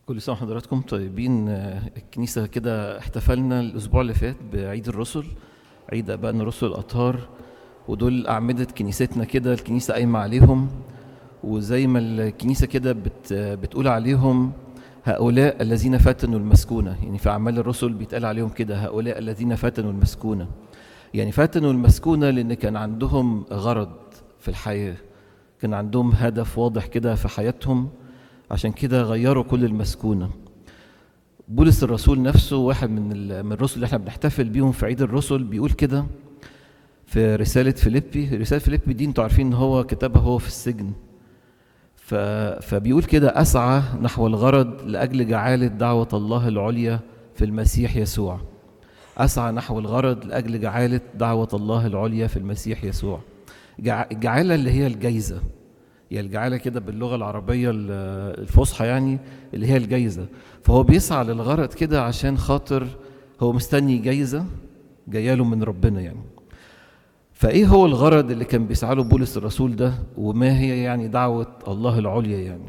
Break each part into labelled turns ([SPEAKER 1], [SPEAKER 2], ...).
[SPEAKER 1] كل سنة وحضراتكم طيبين آه، الكنيسة كده احتفلنا الأسبوع اللي فات بعيد الرسل عيد آبائنا الرسل الأطهار ودول أعمدة كنيستنا كده الكنيسة قايمة عليهم وزي ما الكنيسة كده بت بتقول عليهم هؤلاء الذين فتنوا المسكونة يعني في أعمال الرسل بيتقال عليهم كده هؤلاء الذين فتنوا المسكونة يعني فتنوا المسكونة لأن كان عندهم غرض في الحياة كان عندهم هدف واضح كده في حياتهم عشان كده غيروا كل المسكونة بولس الرسول نفسه واحد من ال- من الرسل اللي احنا بنحتفل بيهم في عيد الرسل بيقول كده في رسالة فيليبي رسالة فيليبي دي انتوا عارفين ان هو كتبها هو في السجن ف... فبيقول كده أسعى نحو الغرض لأجل جعالة دعوة الله العليا في المسيح يسوع أسعى نحو الغرض لأجل جعالة دعوة الله العليا في المسيح يسوع جع... الجعالة اللي هي الجايزة هي الجعالة كده باللغة العربية ال- الفصحى يعني اللي هي الجايزة فهو بيسعى للغرض كده عشان خاطر هو مستني جايزة جاية له من ربنا يعني فايه هو الغرض اللي كان بيسعى له بولس الرسول ده وما هي يعني دعوة الله العليا يعني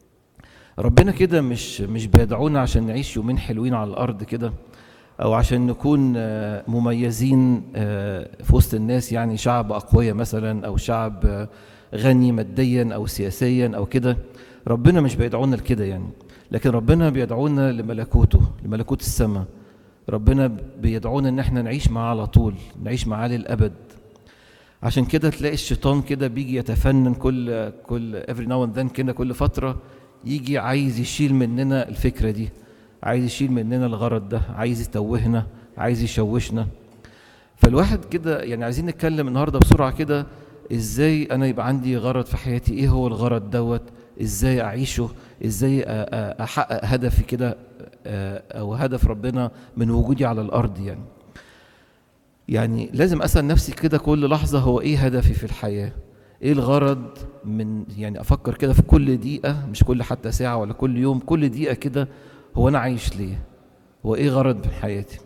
[SPEAKER 1] ربنا كده مش مش بيدعونا عشان نعيش يومين حلوين على الارض كده او عشان نكون آه، مميزين آه، في وسط الناس يعني شعب اقوياء مثلا او شعب آه، غني ماديا او سياسيا او كده ربنا مش بيدعونا لكده يعني لكن ربنا بيدعونا لملكوته لملكوت السماء ربنا بيدعونا ان احنا نعيش معاه على طول نعيش معاه للابد عشان كده تلاقي الشيطان كده بيجي يتفنن كل كل every now and then كده كل فترة يجي عايز يشيل مننا الفكرة دي عايز يشيل مننا الغرض ده عايز يتوهنا عايز يشوشنا فالواحد كده يعني عايزين نتكلم النهارده بسرعة كده ازاي انا يبقى عندي غرض في حياتي ايه هو الغرض دوت ازاي اعيشه ازاي أ- أ- احقق هدفي كده آه، او هدف ربنا من وجودي على الارض يعني يعني لازم اسال نفسي كده كل لحظه هو ايه هدفي في الحياه ايه الغرض من يعني افكر كده في كل دقيقه مش كل حتى ساعه ولا كل يوم كل دقيقه كده هو انا عايش ليه هو ايه غرض من حياتي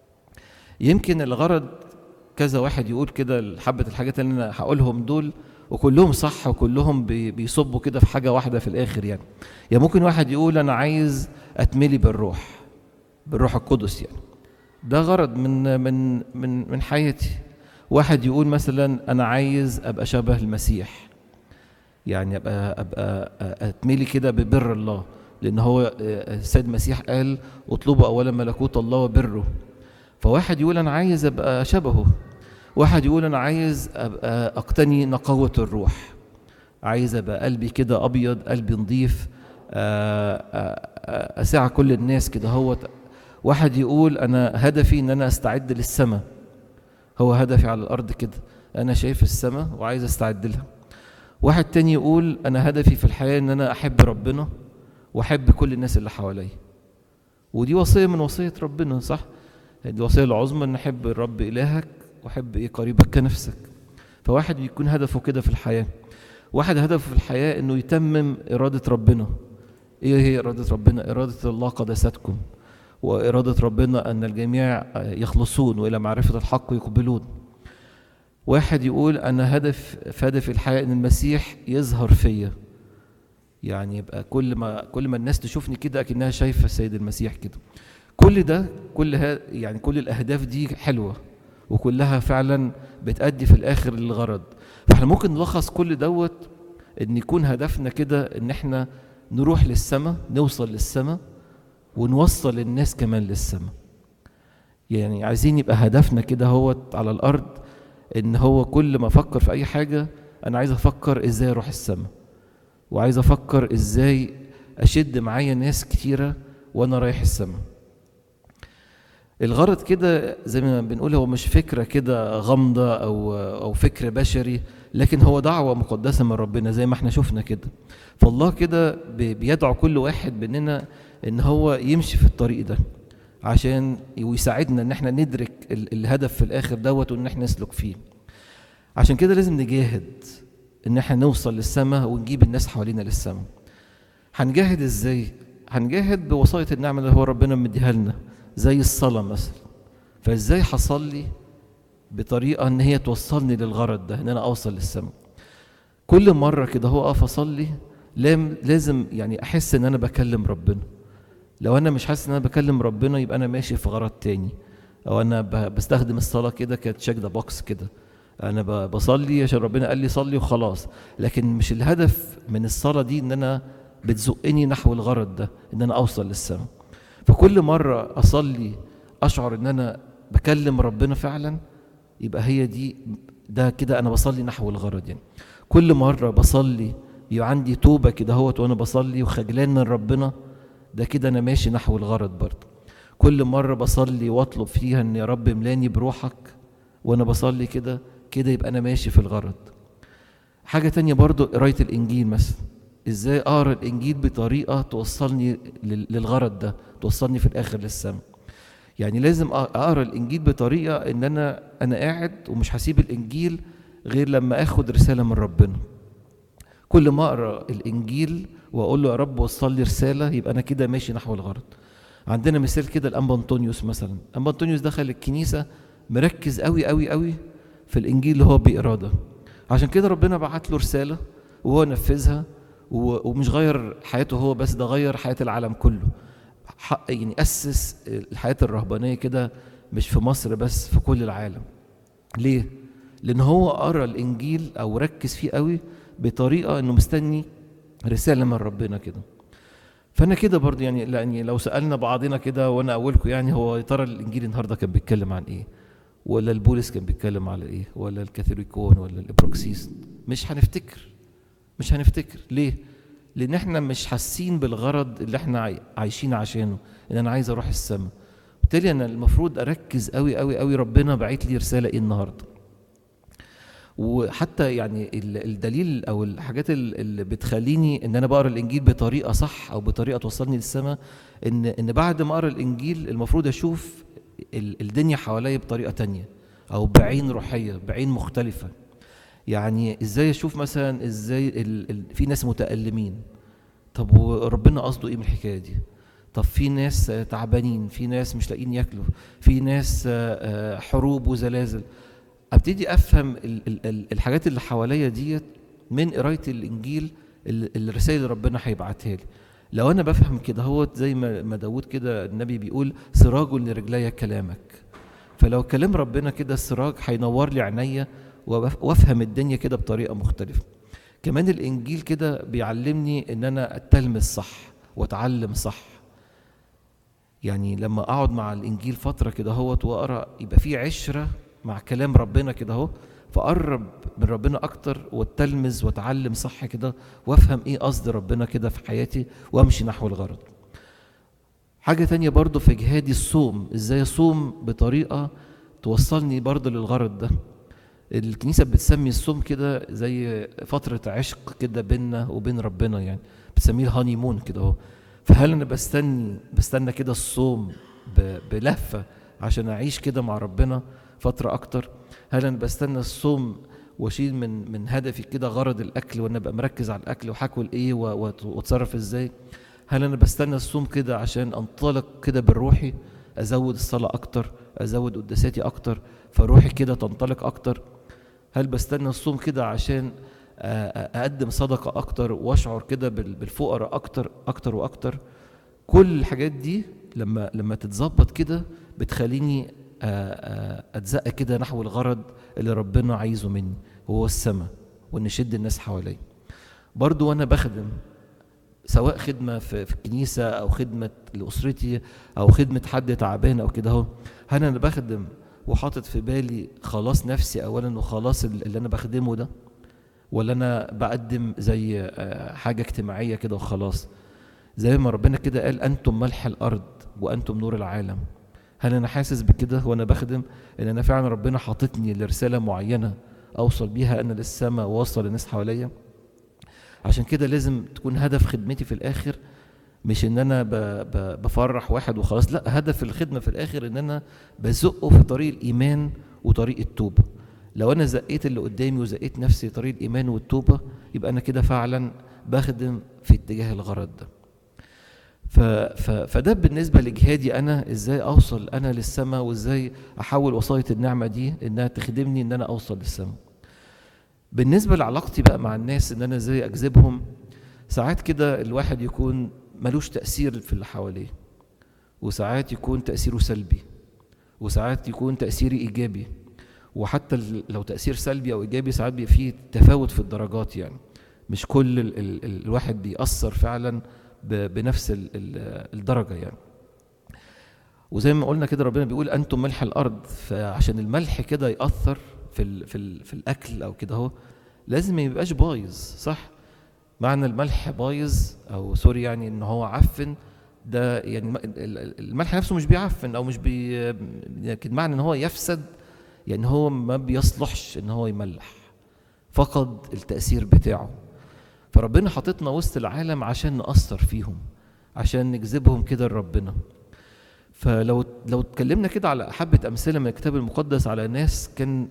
[SPEAKER 1] يمكن الغرض كذا واحد يقول كده حبه الحاجات اللي انا هقولهم دول وكلهم صح وكلهم بي- بيصبوا كده في حاجه واحده في الاخر يعني يعني ممكن واحد يقول انا عايز اتملي بالروح بالروح القدس يعني ده غرض من من من من حياتي واحد يقول مثلا انا عايز ابقى شبه المسيح يعني ابقى ابقى اتملي كده ببر الله لان هو آه، السيد المسيح قال اطلبوا اولا ملكوت الله وبره فواحد يقول انا عايز ابقى شبهه واحد يقول انا عايز ابقى اقتني نقاوه الروح عايز ابقى قلبي كده ابيض قلبي نظيف آه، آه، آه، اساع كل الناس كده هو واحد يقول انا هدفي ان انا استعد للسماء هو هدفي على الارض كده انا شايف السماء وعايز استعد لها واحد تاني يقول انا هدفي في الحياه ان انا احب ربنا واحب كل الناس اللي حواليا ودي وصيه من وصيه ربنا صح دي الوصيه العظمى ان احب الرب الهك واحب ايه قريبك كنفسك فواحد بيكون هدفه كده في الحياه واحد هدفه في الحياه انه يتمم اراده ربنا ايه هي اراده ربنا اراده الله قداستكم وإرادة ربنا أن الجميع يخلصون وإلى معرفة الحق يقبلون واحد يقول أنا هدف في هدف الحياة أن المسيح يظهر فيا يعني يبقى كل ما كل ما الناس تشوفني كده أكنها شايفة السيد المسيح كده كل ده كل ها يعني كل الأهداف دي حلوة وكلها فعلا بتأدي في الآخر للغرض فاحنا ممكن نلخص كل دوت ان يكون هدفنا كده ان احنا نروح للسماء نوصل للسماء ونوصل الناس كمان للسماء يعني عايزين يبقى هدفنا كده هو على الارض ان هو كل ما افكر في اي حاجه انا عايز افكر ازاي اروح السماء وعايز افكر ازاي اشد معايا ناس كتيره وانا رايح السماء الغرض كده زي ما بنقول هو مش فكره كده غامضه او او فكر بشري لكن هو دعوه مقدسه من ربنا زي ما احنا شفنا كده فالله كده بي- بيدعو كل واحد مننا ان هو يمشي في الطريق ده عشان ويساعدنا ان احنا ندرك ال- الهدف في الاخر دوت وان احنا نسلك فيه عشان كده لازم نجاهد ان احنا نوصل للسماء ونجيب الناس حوالينا للسماء هنجاهد ازاي هنجاهد بوسائط النعمه اللي هو ربنا مديها لنا زي الصلاه مثلا فازاي هصلي بطريقه ان هي توصلني للغرض ده ان انا اوصل للسماء كل مره كده هو اقف اصلي لام- لازم يعني احس ان انا بكلم ربنا لو انا مش حاسس ان انا بكلم ربنا يبقى انا ماشي في غرض تاني او انا ب- بستخدم الصلاه كده كتشيك ذا بوكس كده انا ب- بصلي عشان ربنا قال لي صلي وخلاص لكن مش الهدف من الصلاه دي ان انا بتزقني نحو الغرض ده ان انا اوصل للسماء فكل مره اصلي اشعر ان انا بكلم ربنا فعلا يبقى هي دي ده كده انا بصلي نحو الغرض يعني كل مره بصلي يبقى عندي توبه كده اهوت وانا بصلي وخجلان من ربنا ده كده انا ماشي نحو الغرض برضه كل مره بصلي واطلب فيها ان يا رب املاني بروحك وانا بصلي كده كده يبقى انا ماشي في الغرض حاجه تانية برضه قرايه الانجيل مثلا ازاي اقرا الانجيل بطريقه توصلني لل- للغرض ده توصلني في الاخر للسماء يعني لازم أ- اقرا الانجيل بطريقه ان انا انا قاعد ومش هسيب الانجيل غير لما اخد رساله من ربنا كل ما اقرا الانجيل واقول له يا رب وصل لي رساله يبقى انا كده ماشي نحو الغرض عندنا مثال كده الانبا انطونيوس مثلا انبا انطونيوس دخل الكنيسه مركز قوي قوي قوي في الانجيل اللي هو بيقراه ده عشان كده ربنا بعت له رساله وهو نفذها و- ومش غير حياته هو بس ده غير حياه العالم كله حق يعني اسس الحياه الرهبانيه كده مش في مصر بس في كل العالم ليه لان هو قرا الانجيل او ركز فيه قوي بطريقه انه مستني رساله من ربنا كده فانا كده برضه يعني يعني لو سالنا بعضنا كده وانا اولكم يعني هو يا ترى الانجيل النهارده كان بيتكلم عن ايه ولا البولس كان بيتكلم على ايه ولا الكاثوليكون ولا الابروكسيس مش هنفتكر مش هنفتكر ليه لان احنا مش حاسين بالغرض اللي احنا عاي- عايشين عشانه ان انا عايز اروح السماء بالتالي انا المفروض اركز قوي قوي قوي ربنا باعت لي رساله ايه النهارده وحتى يعني ال- الدليل او الحاجات ال- اللي بتخليني ان انا بقرا الانجيل بطريقه صح او بطريقه توصلني للسماء ان ان بعد ما اقرا الانجيل المفروض اشوف ال- الدنيا حواليا بطريقه تانية او بعين روحيه بعين مختلفه يعني ازاي اشوف مثلا ازاي ال ال في ناس متالمين طب وربنا قصده ايه من الحكايه دي طب في ناس آه، تعبانين في ناس مش لاقيين ياكلوا في ناس آه، آه، حروب وزلازل ابتدي افهم ال ال ال الحاجات اللي حواليا ديت من قرايه الانجيل ال- الرسائل اللي ربنا هيبعتها لي لو انا بفهم كده هو زي ما ما داود كده النبي بيقول سراج لرجلي كلامك فلو كلام ربنا كده السراج هينور لي عينيا وبف- وافهم الدنيا كده بطريقه مختلفه كمان الانجيل كده بيعلمني ان انا اتلمس صح واتعلم صح يعني لما اقعد مع الانجيل فتره كده اهوت واقرا يبقى في عشره مع كلام ربنا كده اهو فاقرب من ربنا اكتر واتلمذ واتعلم صح كده وافهم ايه قصد ربنا كده في حياتي وامشي نحو الغرض حاجه تانية برضو في جهادي الصوم ازاي اصوم بطريقه توصلني برضو للغرض ده الكنيسه بتسمي الصوم كده زي فتره عشق كده بيننا وبين ربنا يعني بتسميه الهاني مون كده اهو فهل انا بستني بستنى كده الصوم ب- بلهفه عشان اعيش كده مع ربنا فتره اكتر هل انا بستنى الصوم واشيل من من هدفي كده غرض الاكل وانا ابقى مركز على الاكل وهاكل ايه و- وأت- واتصرف ازاي هل انا بستنى الصوم كده عشان انطلق كده بالروحي ازود الصلاه اكتر ازود قداساتي اكتر فروحي كده تنطلق اكتر هل بستنى الصوم كده عشان آه، آه، اقدم صدقه اكتر واشعر كده بال- بالفقراء اكتر اكتر واكتر كل الحاجات دي لما لما تتظبط كده بتخليني آه، آه، اتزق كده نحو الغرض اللي ربنا عايزه مني هو السماء وان اشد الناس حواليا برضو وانا بخدم سواء خدمه في, في الكنيسه او خدمه لاسرتي او خدمه حد تعبان او كده اهو هل انا بخدم وحاطط في بالي خلاص نفسي اولا وخلاص اللي انا بخدمه ده ولا انا بقدم زي آه، حاجه اجتماعيه كده وخلاص زي ما ربنا كده قال انتم ملح الارض وانتم نور العالم هل انا حاسس بكده وانا بخدم ان انا فعلا ربنا حاططني لرساله معينه اوصل بيها انا للسماء واوصل للناس حواليا عشان كده لازم تكون هدف خدمتي في الاخر مش ان انا ب- ب- بفرح واحد وخلاص لا هدف الخدمه في الاخر ان انا بزقه في طريق الايمان وطريق التوبه لو انا زقيت اللي قدامي وزقيت نفسي طريق الايمان والتوبه يبقى انا كده فعلا بخدم في اتجاه الغرض ده ف ف فده بالنسبه لجهادي انا ازاي اوصل انا للسماء وازاي احول وصايه النعمه دي انها تخدمني ان انا اوصل للسماء بالنسبه لعلاقتي بقى مع الناس ان انا ازاي اجذبهم ساعات كده الواحد يكون ملوش تاثير في اللي حواليه وساعات يكون تأثيره سلبي وساعات يكون تأثيره إيجابي وحتى لو تأثير سلبي أو إيجابي ساعات بيبقى فيه تفاوت في الدرجات يعني مش كل ال ال الواحد بيأثر فعلا بنفس ال ال الدرجة يعني وزي ما قلنا كده ربنا بيقول أنتم ملح الأرض فعشان الملح كده يأثر في ال في, ال في الأكل أو كده هو لازم ما يبقاش بايظ صح معنى الملح بايظ أو سوري يعني إن هو عفن ده يعني الملح نفسه مش بيعفن او مش بي لكن معنى ان هو يفسد يعني هو ما بيصلحش ان هو يملح فقد التأثير بتاعه فربنا حاططنا وسط العالم عشان نأثر فيهم عشان نجذبهم كده لربنا فلو لو اتكلمنا كده على حبة أمثلة من الكتاب المقدس على ناس كان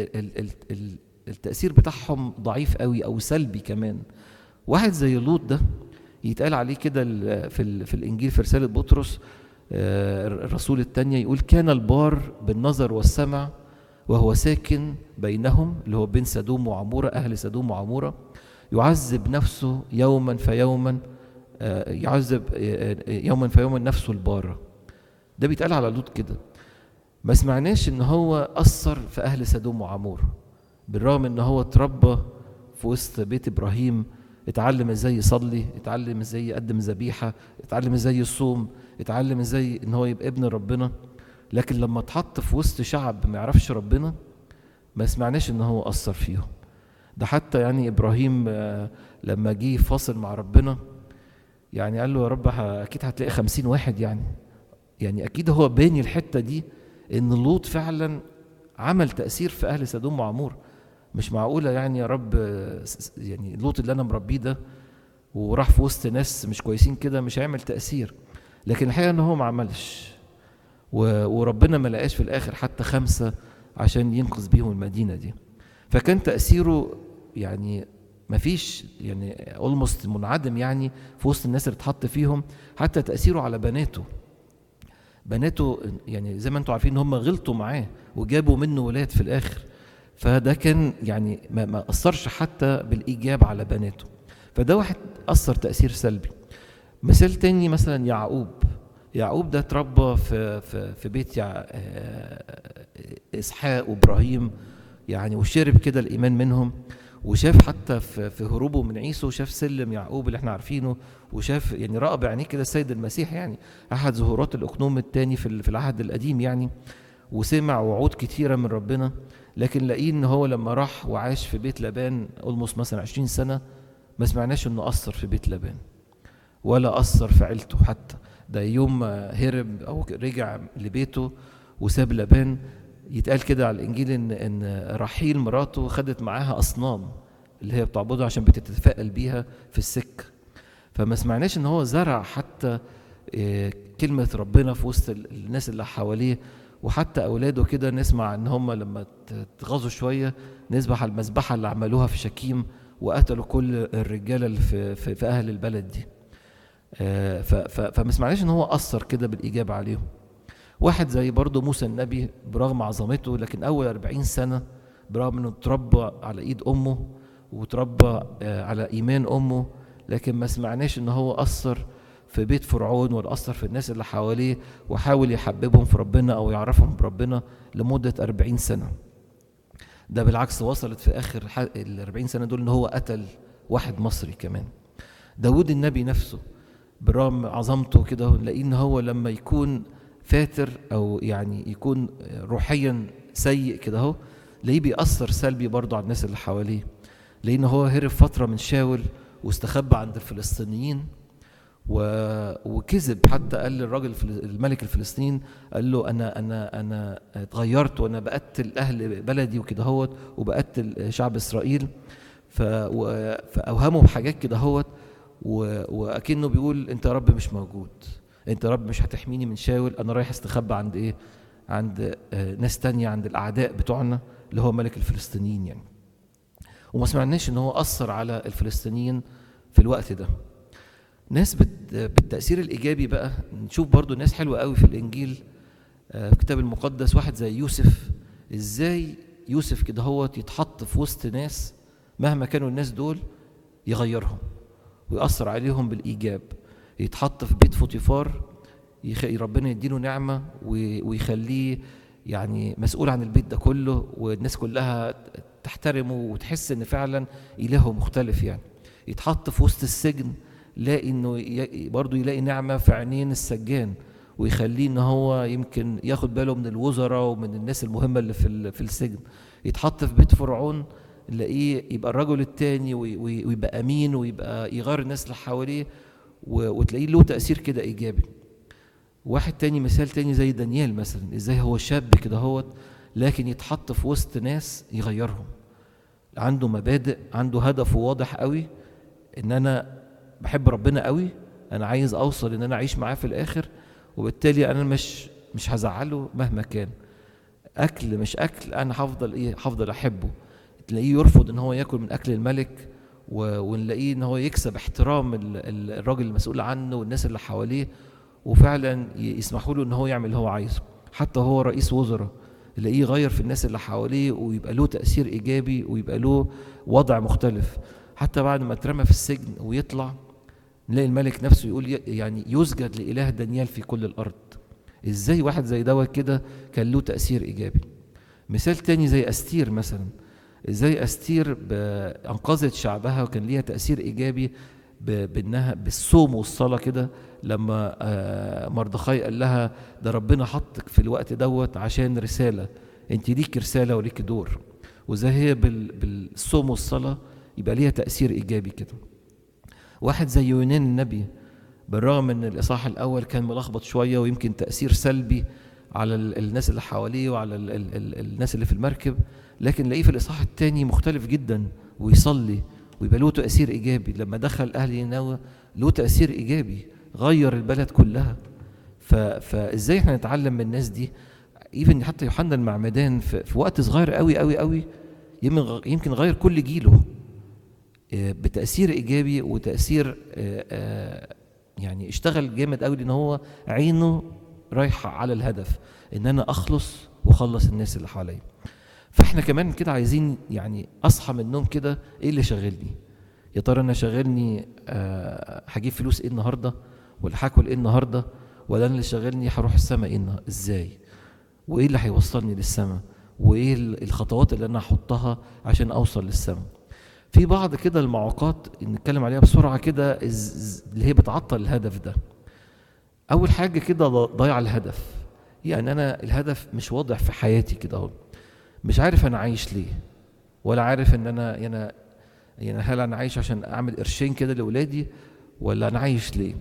[SPEAKER 1] التأثير بتاعهم ضعيف قوي أو سلبي كمان واحد زي لوط ده يتقال عليه كده في, في الإنجيل في رسالة بطرس الرسول الثانية يقول كان البار بالنظر والسمع وهو ساكن بينهم اللي هو بين سدوم وعمورة أهل سدوم وعمورة يعذب نفسه يوما فيوما يعذب يوما فيوما نفسه البارة ده بيتقال على لوط كده ما سمعناش ان هو أثر في أهل سدوم وعمورة بالرغم ان هو اتربى في وسط بيت إبراهيم اتعلم ازاي يصلي اتعلم ازاي يقدم ذبيحة اتعلم ازاي يصوم اتعلم ازاي ان هو يبقى ابن ربنا لكن لما اتحط في وسط شعب ما يعرفش ربنا ما سمعناش ان هو اثر فيهم ده حتى يعني ابراهيم لما جه فاصل مع ربنا يعني قال له يا رب اكيد هتلاقي خمسين واحد يعني يعني اكيد هو باني الحته دي ان لوط فعلا عمل تاثير في اهل سدوم وعمور مش معقوله يعني يا رب يعني لوط اللي انا مربيه ده وراح في وسط ناس مش كويسين كده مش هيعمل تاثير لكن الحقيقه ان هو ما عملش وربنا ما لقاش في الاخر حتى خمسه عشان ينقذ بيهم المدينه دي فكان تاثيره يعني ما فيش يعني اولموست منعدم يعني في وسط الناس اللي اتحط فيهم حتى تاثيره على بناته بناته يعني زي ما انتم عارفين ان هم غلطوا معاه وجابوا منه ولاد في الاخر فده كان يعني ما, ما اثرش حتى بالايجاب على بناته فده واحد اثر تاثير سلبي مثال تاني مثلا يعقوب يعقوب ده اتربى في في في بيت يع... اسحاق وابراهيم يعني وشرب كده الايمان منهم وشاف حتى في, في هروبه من عيسو شاف سلم يعقوب اللي احنا عارفينه وشاف يعني راى بعينيه كده السيد المسيح يعني احد ظهورات الاقنوم الثاني في, في العهد القديم يعني وسمع وعود كتيره من ربنا لكن لاقيه ان هو لما راح وعاش في بيت لبان اولموس مثلا 20 سنه ما سمعناش انه اثر في بيت لبان ولا اثر في عيلته حتى ده يوم ما هرب او رجع لبيته وساب لبان يتقال كده على الانجيل ان ان رحيل مراته خدت معاها اصنام اللي هي بتعبدها عشان بتتفائل بيها في السكه فما سمعناش ان هو زرع حتى كلمه ربنا في وسط الناس اللي حواليه وحتى اولاده كده نسمع ان هم لما اتغاظوا شويه نسبح على المذبحه اللي عملوها في شكيم وقتلوا كل الرجاله اللي في, في, في اهل البلد دي فما سمعناش ان هو اثر كده بالايجاب عليهم واحد زي برضه موسى النبي برغم عظمته لكن اول 40 سنه برغم انه اتربى على ايد امه وتربى على ايمان امه لكن ما سمعناش ان هو اثر في بيت فرعون ولا اثر في الناس اللي حواليه وحاول يحببهم في ربنا او يعرفهم بربنا لمده 40 سنه ده بالعكس وصلت في اخر ال 40 سنه دول ان هو قتل واحد مصري كمان داود النبي نفسه برغم عظمته كده نلاقيه ان هو لما يكون فاتر او يعني يكون روحيا سيء كده اهو تلاقيه بيأثر سلبي برضه على الناس اللي حواليه لان هو هرب فتره من شاول واستخبى عند الفلسطينيين و... وكذب حتى قال للراجل الملك الفلسطيني قال له انا انا انا اتغيرت وانا بقتل اهل بلدي وكده هوت وبقتل شعب اسرائيل ف... و... فاوهمه بحاجات كده هوت و... واكنه بيقول انت يا رب مش موجود انت يا رب مش هتحميني من شاول انا رايح استخبى عند ايه عند ناس تانية عند الاعداء بتوعنا اللي هو ملك الفلسطينيين يعني وما سمعناش ان هو اثر على الفلسطينيين في الوقت ده ناس بالتاثير الايجابي بقى نشوف برضو ناس حلوه قوي في الانجيل في الكتاب المقدس واحد زي يوسف ازاي يوسف كده هو يتحط في وسط ناس مهما كانوا الناس دول يغيرهم ويأثر عليهم بالإيجاب يتحط في بيت فوتيفار يخ... ربنا يديله نعمة و... ويخليه يعني مسؤول عن البيت ده كله والناس كلها تحترمه وتحس ان فعلا إلهه مختلف يعني يتحط في وسط السجن لاقي انه ي... برضه يلاقي نعمة في عينين السجان ويخليه ان هو يمكن ياخد باله من الوزراء ومن الناس المهمة اللي في ال... في السجن يتحط في بيت فرعون نلاقيه يبقى الرجل التاني ويبقى امين ويبقى يغير الناس اللي حواليه وتلاقيه له تاثير كده ايجابي واحد تاني مثال تاني زي دانيال مثلا ازاي هو شاب كده هوت لكن يتحط في وسط ناس يغيرهم عنده مبادئ عنده هدف واضح قوي ان انا بحب ربنا قوي انا عايز اوصل ان انا اعيش معاه في الاخر وبالتالي انا مش مش هزعله مهما كان اكل مش اكل انا هفضل ايه هفضل احبه تلاقيه يرفض ان هو ياكل من اكل الملك ونلاقيه ان هو يكسب احترام الراجل المسؤول عنه والناس اللي حواليه وفعلا يسمحوا له ان هو يعمل اللي هو عايزه حتى هو رئيس وزراء تلاقيه يغير في الناس اللي حواليه ويبقى له تاثير ايجابي ويبقى له وضع مختلف حتى بعد ما اترمى في السجن ويطلع نلاقي الملك نفسه يقول يعني يسجد لاله دانيال في كل الارض ازاي واحد زي دوت كده كان له تاثير ايجابي مثال تاني زي استير مثلا ازاي استير انقذت شعبها وكان ليها تاثير ايجابي بانها بالصوم والصلاه كده لما مردخاي قال لها ده ربنا حطك في الوقت دوت عشان رساله انت ليك رساله وليك دور وزي هي بالصوم والصلاه يبقى ليها تاثير ايجابي كده واحد زي يونان النبي بالرغم ان الاصحاح الاول كان ملخبط شويه ويمكن تاثير سلبي على الناس اللي حواليه وعلى ال ال ال الناس اللي في المركب لكن نلاقيه في الاصحاح الثاني مختلف جدا ويصلي ويبقى له تاثير ايجابي لما دخل اهل نينوى له تاثير ايجابي غير البلد كلها فازاي احنا نتعلم من الناس دي ايفن حتى يوحنا المعمدان في, في وقت صغير قوي قوي قوي يمكن غير كل جيله بتاثير ايجابي وتاثير يعني اشتغل جامد قوي لان هو عينه رايحه على الهدف ان انا اخلص واخلص الناس اللي حواليا فاحنا كمان كده عايزين يعني اصحى من النوم كده ايه اللي شاغلني يا ترى انا شاغلني أه هجيب فلوس ايه النهارده ولا هاكل ايه النهارده ولا انا اللي شاغلني هروح السماء ايه ازاي وايه اللي هيوصلني للسماء وايه الخطوات اللي انا هحطها عشان اوصل للسماء في بعض كده المعوقات نتكلم عليها بسرعه كده اللي هي بتعطل الهدف ده اول حاجه كده ضيع الهدف يعني انا الهدف مش واضح في حياتي كده اهو مش عارف انا عايش ليه ولا عارف ان انا انا يعني هل انا عايش عشان اعمل قرشين كده لاولادي ولا انا عايش ليه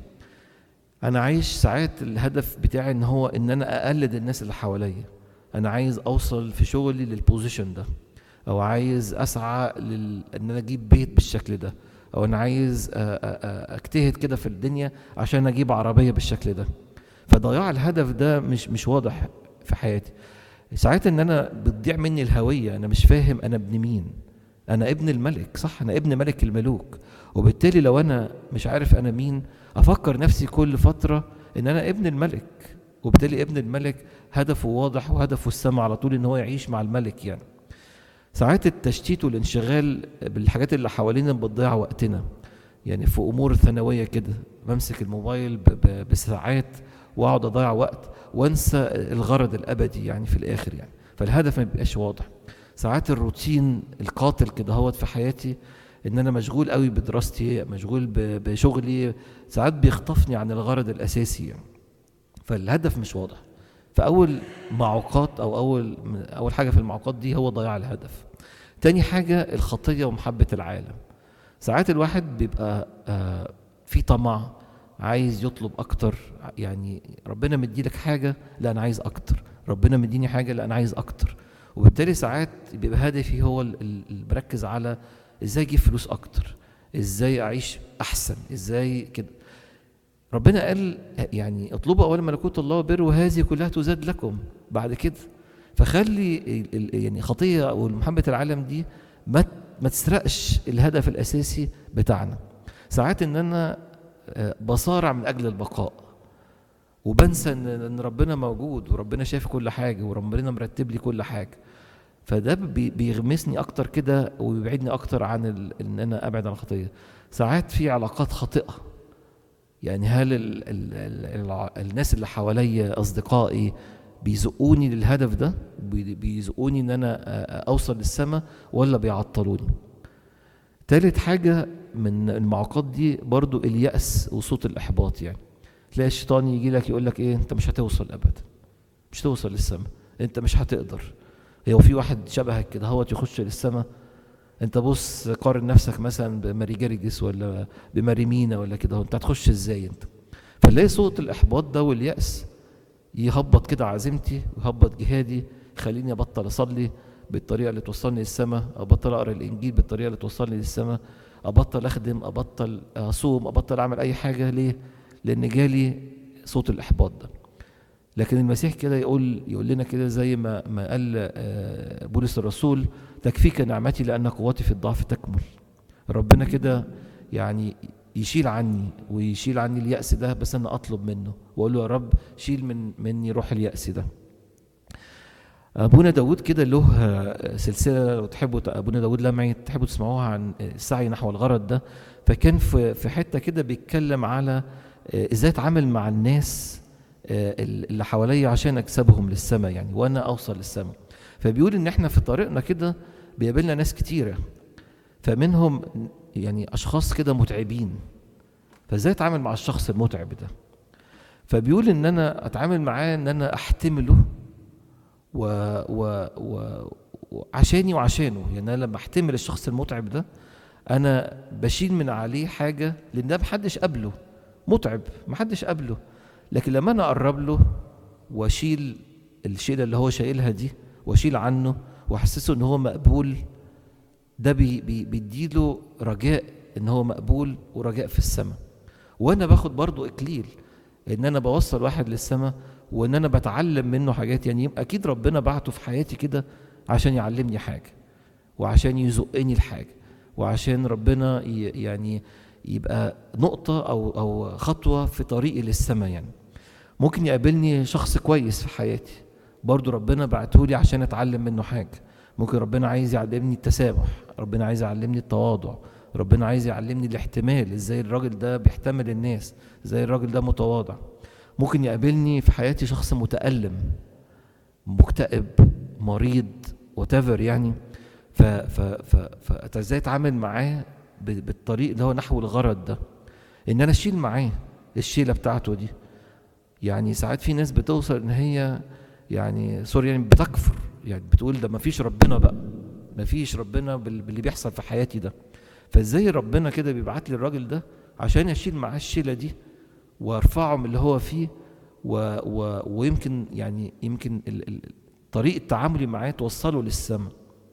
[SPEAKER 1] انا عايش ساعات الهدف بتاعي ان هو ان انا اقلد الناس اللي حواليا انا عايز اوصل في شغلي للبوزيشن ده او عايز اسعى لل... ان انا اجيب بيت بالشكل ده او انا عايز اجتهد كده في الدنيا عشان اجيب عربيه بالشكل ده فضياع الهدف ده مش مش واضح في حياتي ساعات ان انا بتضيع مني الهويه انا مش فاهم انا ابن مين انا ابن الملك صح انا ابن ملك الملوك وبالتالي لو انا مش عارف انا مين افكر نفسي كل فتره ان انا ابن الملك وبالتالي ابن الملك هدفه واضح وهدفه السماء على طول ان هو يعيش مع الملك يعني ساعات التشتيت والانشغال بالحاجات اللي حوالينا بتضيع وقتنا يعني في امور ثانويه كده بمسك الموبايل بساعات واقعد اضيع وقت وانسى الغرض الابدي يعني في الاخر يعني فالهدف ما بيبقاش واضح ساعات الروتين القاتل كده هوت في حياتي ان انا مشغول قوي بدراستي مشغول بشغلي ساعات بيخطفني عن الغرض الاساسي يعني فالهدف مش واضح فاول معوقات او اول اول حاجه في المعوقات دي هو ضياع الهدف تاني حاجه الخطيه ومحبه العالم ساعات الواحد بيبقى آه في طمع عايز يطلب اكتر يعني ربنا مديلك حاجه لا انا عايز اكتر ربنا مديني حاجه لا انا عايز اكتر وبالتالي ساعات بيبقى هدفي هو اللي بركز على ازاي اجيب فلوس اكتر ازاي اعيش احسن ازاي كده ربنا قال يعني اطلبوا اولا ملكوت الله وبر وهذه كلها تزاد لكم بعد كده فخلي يعني خطيه ومحبه العالم دي ما ما تسرقش الهدف الاساسي بتاعنا ساعات ان انا بصارع من اجل البقاء وبنسى ان ربنا موجود وربنا شايف كل حاجه وربنا مرتب لي كل حاجه فده بيغمسني اكتر كده وبيبعدني اكتر عن ان انا ابعد عن الخطيه ساعات في علاقات خاطئه يعني هل ال ال ال الع- الناس اللي حواليا اصدقائي بيزقوني للهدف ده بي- بيزقوني ان انا أ- اوصل للسماء ولا بيعطلوني تالت حاجة من المعوقات دي برضو اليأس وصوت الإحباط يعني تلاقي الشيطان يجي لك يقول لك إيه أنت مش هتوصل أبدا مش هتوصل للسماء أنت مش هتقدر هو في واحد شبهك كده هو يخش للسماء أنت بص قارن نفسك مثلا بماري جرجس ولا بماري مينا ولا كده هو أنت هتخش إزاي أنت فنلاقي صوت الإحباط ده واليأس يهبط كده عزيمتي ويهبط جهادي يخليني أبطل أصلي بالطريقه اللي توصلني للسماء ابطل اقرا الانجيل بالطريقه اللي توصلني للسماء ابطل اخدم ابطل اصوم ابطل اعمل اي حاجه ليه لان جالي صوت الاحباط ده لكن المسيح كده يقول يقول لنا كده زي ما ما قال آه، بولس الرسول تكفيك نعمتي لان قوتي في الضعف تكمل ربنا كده يعني يشيل عني ويشيل عني اليأس ده بس انا اطلب منه واقول له يا رب شيل من مني روح اليأس ده ابونا داود كده له آه، سلسله لو تحبوا ت- ابونا داود لمعي تحبوا تسمعوها عن السعي نحو الغرض ده فكان في في حته كده بيتكلم على آه، ازاي اتعامل مع الناس آه، اللي حواليا عشان اكسبهم للسماء يعني وانا اوصل للسماء فبيقول ان احنا في طريقنا كده بيقابلنا ناس كتيره فمنهم يعني اشخاص كده متعبين فازاي اتعامل مع الشخص المتعب ده فبيقول ان انا اتعامل معاه ان انا احتمله و و و وعشاني وعشانه يعني انا لما احتمل الشخص المتعب ده انا بشيل من عليه حاجه لان ده محدش قبله متعب محدش قبله لكن لما انا اقرب له واشيل الشيله اللي هو شايلها دي واشيل عنه واحسسه ان هو مقبول ده بي بي بيديله رجاء ان هو مقبول ورجاء في السماء وانا باخد برضو اكليل ان انا بوصل واحد للسماء وان انا بتعلم منه حاجات يعني يبقى اكيد ربنا بعته في حياتي كده عشان يعلمني حاجه وعشان يزقني لحاجه وعشان ربنا ي- يعني يبقى نقطه او او خطوه في طريقي للسماء يعني ممكن يقابلني شخص كويس في حياتي برضو ربنا بعتهولي عشان اتعلم منه حاجه ممكن ربنا عايز يعلمني التسامح ربنا عايز يعلمني التواضع ربنا عايز يعلمني الاحتمال ازاي الراجل ده بيحتمل الناس ازاي الراجل ده متواضع ممكن يقابلني في حياتي شخص متألم مكتئب مريض whatever يعني ف ف ف فازاي اتعامل معاه ب- بالطريق اللي هو نحو الغرض ده ان انا اشيل معاه الشيله بتاعته دي يعني ساعات في ناس بتوصل ان هي يعني سوري يعني بتكفر يعني بتقول ده مفيش ربنا بقى مفيش ربنا بال- باللي بيحصل في حياتي ده فازاي ربنا كده بيبعت لي الراجل ده عشان اشيل معاه الشيله دي وارفعه من اللي هو فيه و و ويمكن يعني يمكن ال ال طريقه تعاملي معاه توصله للسماء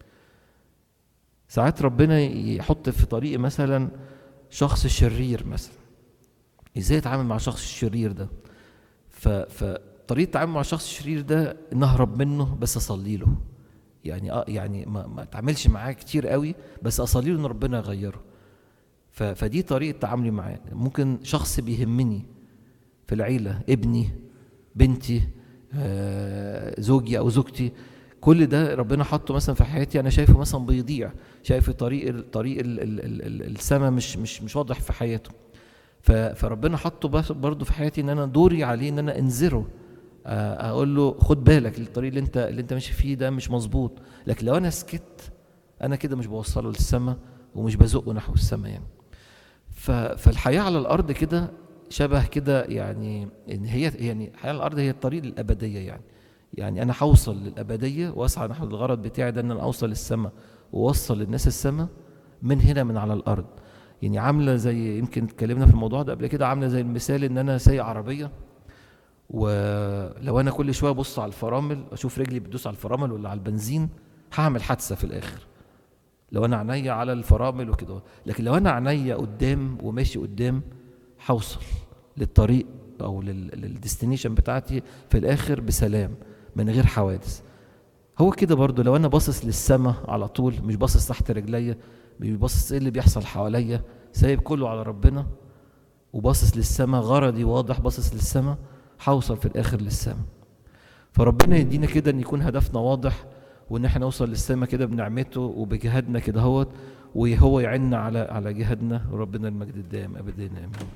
[SPEAKER 1] ساعات ربنا يحط في طريقي مثلا شخص شرير مثلا ازاي اتعامل مع الشخص الشرير ده ف فطريقه التعامل مع الشخص الشرير ده ان اهرب منه بس اصلي له يعني اه يعني ما ما اتعاملش معاه كتير قوي بس اصلي له ان ربنا يغيره ف فدي طريقه تعاملي معاه ممكن شخص بيهمني في العيله ابني بنتي آه، زوجي او زوجتي كل ده ربنا حطه مثلا في حياتي انا شايفه مثلا بيضيع شايف طريق طريق السماء مش مش مش واضح في حياته ف- فربنا حطه بس- برضه في حياتي ان انا دوري عليه ان انا انذره آه، اقول له خد بالك الطريق اللي انت اللي انت ماشي فيه ده مش مظبوط لكن لو انا سكت انا كده مش بوصله للسماء ومش بزقه نحو السماء يعني ف- فالحياه على الارض كده شبه كده يعني ان هي يعني الحياه على الارض هي الطريق للابديه يعني يعني انا هوصل للابديه واسعى نحو الغرض بتاعي ده ان انا اوصل للسماء واوصل للناس السماء من هنا من على الارض يعني عامله زي يمكن اتكلمنا في الموضوع ده قبل كده عامله زي المثال ان انا سايق عربيه ولو انا كل شويه ابص على الفرامل اشوف رجلي بتدوس على الفرامل ولا على البنزين هعمل حادثه في الاخر لو انا عينيا على الفرامل وكده لكن لو انا عينيا قدام وماشي قدام هوصل للطريق او للديستنيشن بتاعتي في الاخر بسلام من غير حوادث هو كده برضو لو انا باصص للسماء على طول مش باصص تحت رجليا مش باصص ايه اللي بيحصل حواليا سايب كله على ربنا وباصص للسماء غرضي واضح باصص للسماء هوصل في الاخر للسماء فربنا يدينا كده ان يكون هدفنا واضح وان احنا نوصل للسماء كده بنعمته وبجهادنا كده هوت وهو يعيننا على على جهادنا وربنا المجد الدائم ابدا امين